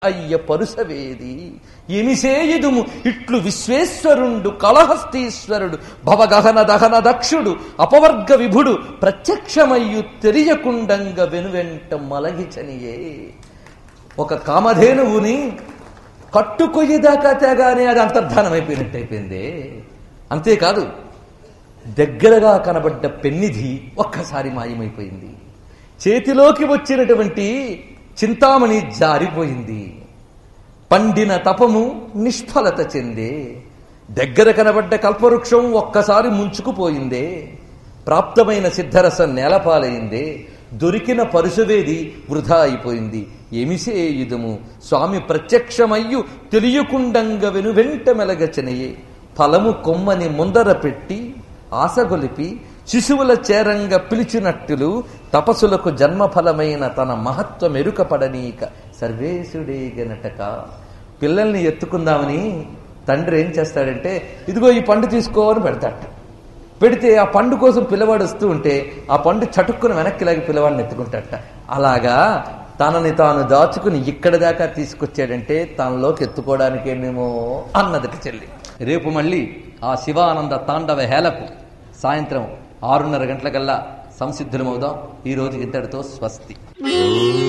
అయ్య పరుసవేది ఎమిసేయుదుము ఇట్లు విశ్వేశ్వరుండు కళహస్తీశ్వరుడు భవగహన దహన దక్షుడు అపవర్గ విభుడు ప్రత్యక్షమయ్యు తెలియకుండంగ వెనువెంట మలగిచనియే ఒక కామధేనువుని కట్టుకొయ్యేదాకా తేగానే అది అంతర్ధానం అయిపోయినట్టు అయిపోయింది అంతేకాదు దగ్గరగా కనబడ్డ పెన్నిధి ఒక్కసారి మాయమైపోయింది చేతిలోకి వచ్చినటువంటి చింతామణి జారిపోయింది పండిన తపము నిష్ఫలత చెందే దగ్గర కనబడ్డ కల్పవృక్షం ఒక్కసారి ముంచుకుపోయిందే ప్రాప్తమైన సిద్ధరసం నేలపాలైందే దొరికిన పరుశవేది వృధా అయిపోయింది ఎమిసేయుదము స్వామి ప్రత్యక్షమయ్యు తెలియకుండంగ వెనువెంట మెలగచనయే ఫలము కొమ్మని ముందర పెట్టి ఆశగొలిపి శిశువుల చేరంగా పిలిచినట్టులు తపసులకు జన్మఫలమైన తన మహత్వం ఎరుకపడనీక సర్వేశుడే గనటక పిల్లల్ని ఎత్తుకుందామని తండ్రి ఏం చేస్తాడంటే ఇదిగో ఈ పండు తీసుకో అని పెడతాడు పెడితే ఆ పండు కోసం పిల్లవాడు వస్తూ ఉంటే ఆ పండు చటుక్కున వెనక్కి లాగి పిల్లవాడిని ఎత్తుకుంటాడట అలాగా తనని తాను దాచుకుని ఇక్కడి దాకా తీసుకొచ్చాడంటే తనలోకి ఎత్తుకోవడానికేనేమో అన్నదట చెల్లి రేపు మళ్ళీ ఆ శివానంద తాండవ హేలకు సాయంత్రం ఆరున్నర గంటలకల్లా సంసిద్ధులమవుదాం ఈ రోజు ఇంతటితో స్వస్తి